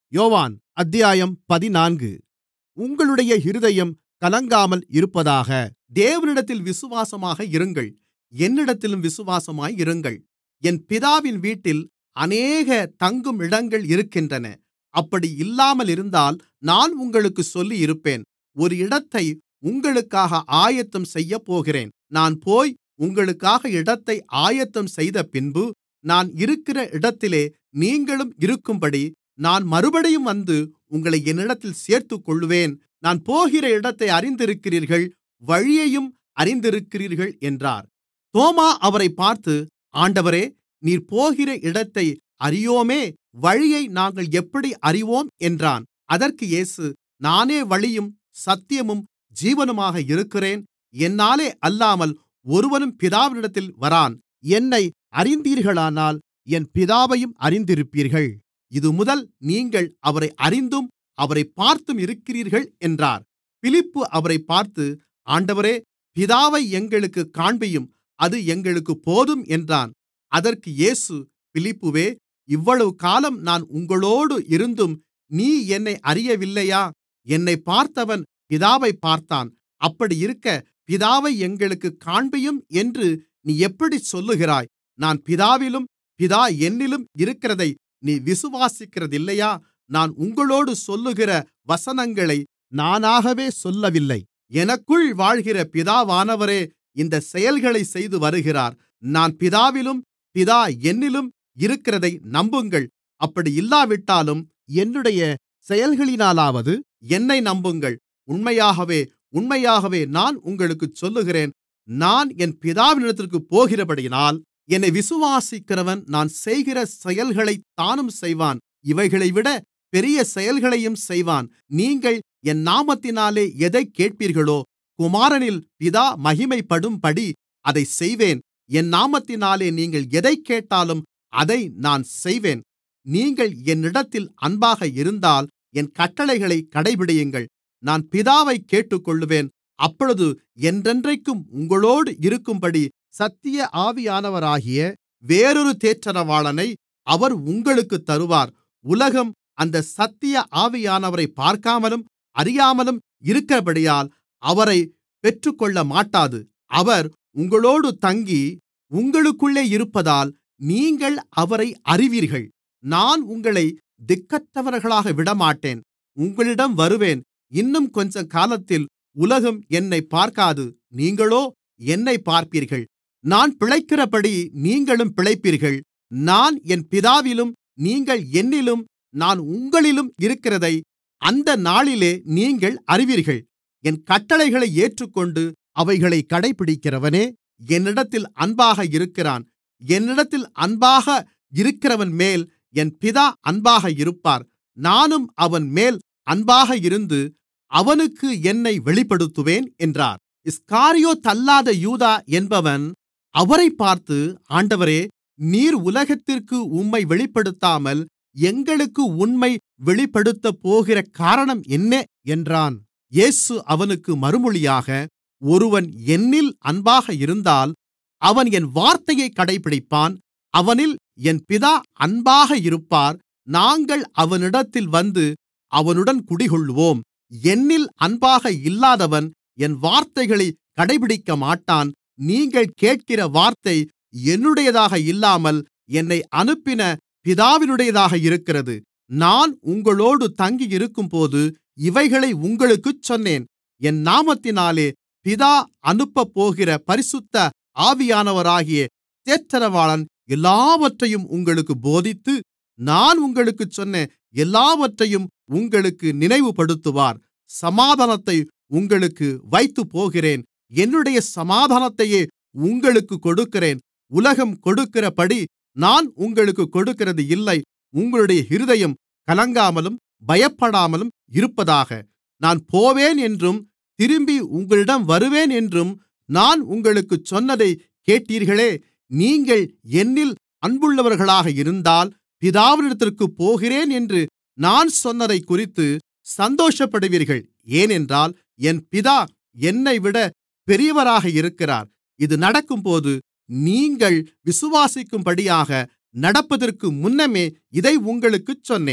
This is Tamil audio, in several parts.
யோவான் அத்தியாயம் பதினான்கு உங்களுடைய இருதயம் கலங்காமல் இருப்பதாக தேவனிடத்தில் விசுவாசமாக இருங்கள் என்னிடத்திலும் விசுவாசமாய் இருங்கள் என் பிதாவின் வீட்டில் அநேக தங்கும் இடங்கள் இருக்கின்றன அப்படி இல்லாமலிருந்தால் நான் உங்களுக்குச் சொல்லியிருப்பேன் ஒரு இடத்தை உங்களுக்காக ஆயத்தம் செய்யப்போகிறேன் நான் போய் உங்களுக்காக இடத்தை ஆயத்தம் செய்தபின்பு நான் இருக்கிற இடத்திலே நீங்களும் இருக்கும்படி நான் மறுபடியும் வந்து உங்களை என்னிடத்தில் சேர்த்துக்கொள்ளுவேன் நான் போகிற இடத்தை அறிந்திருக்கிறீர்கள் வழியையும் அறிந்திருக்கிறீர்கள் என்றார் தோமா அவரைப் பார்த்து ஆண்டவரே நீர் போகிற இடத்தை அறியோமே வழியை நாங்கள் எப்படி அறிவோம் என்றான் அதற்கு இயேசு நானே வழியும் சத்தியமும் ஜீவனுமாக இருக்கிறேன் என்னாலே அல்லாமல் ஒருவனும் பிதாவினிடத்தில் வரான் என்னை அறிந்தீர்களானால் என் பிதாவையும் அறிந்திருப்பீர்கள் இதுமுதல் நீங்கள் அவரை அறிந்தும் அவரைப் பார்த்தும் இருக்கிறீர்கள் என்றார் பிலிப்பு அவரைப் பார்த்து ஆண்டவரே பிதாவை எங்களுக்குக் காண்பியும் அது எங்களுக்குப் போதும் என்றான் அதற்கு இயேசு பிலிப்புவே இவ்வளவு காலம் நான் உங்களோடு இருந்தும் நீ என்னை அறியவில்லையா என்னைப் பார்த்தவன் பிதாவைப் பார்த்தான் அப்படியிருக்க பிதாவை எங்களுக்குக் காண்பியும் என்று நீ எப்படிச் சொல்லுகிறாய் நான் பிதாவிலும் பிதா என்னிலும் இருக்கிறதை நீ விசுவாசிக்கிறதில்லையா நான் உங்களோடு சொல்லுகிற வசனங்களை நானாகவே சொல்லவில்லை எனக்குள் வாழ்கிற பிதாவானவரே இந்தச் செயல்களைச் செய்து வருகிறார் நான் பிதாவிலும் பிதா என்னிலும் இருக்கிறதை நம்புங்கள் அப்படி இல்லாவிட்டாலும் என்னுடைய செயல்களினாலாவது என்னை நம்புங்கள் உண்மையாகவே உண்மையாகவே நான் உங்களுக்குச் சொல்லுகிறேன் நான் என் பிதாவினிடத்திற்குப் போகிறபடியினால் என்னை விசுவாசிக்கிறவன் நான் செய்கிற செயல்களைத் தானும் செய்வான் இவைகளைவிட பெரிய செயல்களையும் செய்வான் நீங்கள் என் நாமத்தினாலே எதைக் கேட்பீர்களோ குமாரனில் பிதா மகிமைப்படும்படி அதைச் செய்வேன் என் நாமத்தினாலே நீங்கள் எதைக் கேட்டாலும் அதை நான் செய்வேன் நீங்கள் என்னிடத்தில் அன்பாக இருந்தால் என் கட்டளைகளைக் கடைபிடியுங்கள் நான் பிதாவைக் கேட்டுக்கொள்ளுவேன் அப்பொழுது என்றென்றைக்கும் உங்களோடு இருக்கும்படி சத்திய ஆவியானவராகிய வேறொரு தேற்றரவாளனை அவர் உங்களுக்குத் தருவார் உலகம் அந்த சத்திய ஆவியானவரைப் பார்க்காமலும் அறியாமலும் இருக்கிறபடியால் அவரைப் பெற்றுக்கொள்ளமாட்டாது அவர் உங்களோடு தங்கி உங்களுக்குள்ளே இருப்பதால் நீங்கள் அவரை அறிவீர்கள் நான் உங்களை திக்கற்றவர்களாக விடமாட்டேன் உங்களிடம் வருவேன் இன்னும் கொஞ்ச காலத்தில் உலகம் என்னைப் பார்க்காது நீங்களோ என்னைப் பார்ப்பீர்கள் நான் பிழைக்கிறபடி நீங்களும் பிழைப்பீர்கள் நான் என் பிதாவிலும் நீங்கள் என்னிலும் நான் உங்களிலும் இருக்கிறதை அந்த நாளிலே நீங்கள் அறிவீர்கள் என் கட்டளைகளை ஏற்றுக்கொண்டு அவைகளை கடைபிடிக்கிறவனே என்னிடத்தில் அன்பாக இருக்கிறான் என்னிடத்தில் அன்பாக இருக்கிறவன்மேல் என் பிதா அன்பாக இருப்பார் நானும் அவன்மேல் அன்பாக இருந்து அவனுக்கு என்னை வெளிப்படுத்துவேன் என்றார் இஸ்காரியோத்தல்லாத யூதா என்பவன் அவரைப் பார்த்து ஆண்டவரே நீர் உலகத்திற்கு உம்மை வெளிப்படுத்தாமல் எங்களுக்கு உம்மை வெளிப்படுத்தப்போகிற காரணம் என்ன என்றான் இயேசு அவனுக்கு மறுமொழியாக ஒருவன் என்னில் அன்பாக இருந்தால் அவன் என் வார்த்தையைக் கடைபிடிப்பான் அவனில் என் பிதா அன்பாக இருப்பார் நாங்கள் அவனிடத்தில் வந்து அவனுடன் குடிகொள்ளுவோம் என்னில் அன்பாக இல்லாதவன் என் வார்த்தைகளைக் கடைபிடிக்கமாட்டான் நீங்கள் கேட்கிற வார்த்தை என்னுடையதாக இல்லாமல் என்னை அனுப்பின பிதாவினுடையதாக இருக்கிறது நான் உங்களோடு தங்கியிருக்கும்போது இவைகளை உங்களுக்குச் சொன்னேன் என் நாமத்தினாலே பிதா அனுப்பப்போகிற பரிசுத்த ஆவியானவராகிய தேற்றரவாளன் எல்லாவற்றையும் உங்களுக்குப் போதித்து நான் உங்களுக்குச் சொன்ன எல்லாவற்றையும் உங்களுக்கு நினைவுபடுத்துவார் சமாதானத்தை உங்களுக்கு வைத்துப்போகிறேன் என்னுடைய சமாதானத்தையே உங்களுக்குக் கொடுக்கிறேன் உலகம் கொடுக்கிறபடி நான் உங்களுக்குக் கொடுக்கிறது இல்லை உங்களுடைய இருதயம் கலங்காமலும் பயப்படாமலும் இருப்பதாக நான் போவேன் என்றும் திரும்பி உங்களிடம் வருவேன் என்றும் நான் உங்களுக்குச் சொன்னதைக் கேட்டீர்களே நீங்கள் என்னில் அன்புள்ளவர்களாக இருந்தால் பிதாவினிடத்திற்குப் போகிறேன் என்று நான் சொன்னதைக்குறித்து சந்தோஷப்படுவீர்கள் ஏனென்றால் என் பிதா என்னைவிட பெரியவராக இருக்கிறார் இது நடக்கும்போது நீங்கள் விசுவாசிக்கும்படியாக நடப்பதற்கு முன்னமே இதை உங்களுக்குச் சொன்னேன்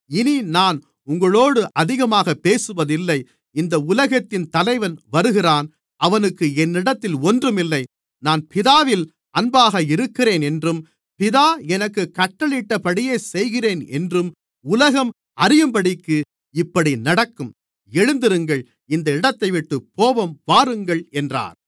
இனி நான் உங்களோடு அதிகமாகப் பேசுவதில்லை இந்த உலகத்தின் தலைவன் வருகிறான் அவனுக்கு என்னிடத்தில் ஒன்றும் இல்லை நான் பிதாவில் அன்பாக இருக்கிறேன் என்றும் பிதா எனக்குக் கட்டளையிட்டபடியே செய்கிறேன் என்றும் உலகம் அறியும்படிக்கு இப்படி நடக்கும் எழுந்திருங்கள் இந்த இடத்தைவிட்டுப் போவோம் வாருங்கள் என்றார்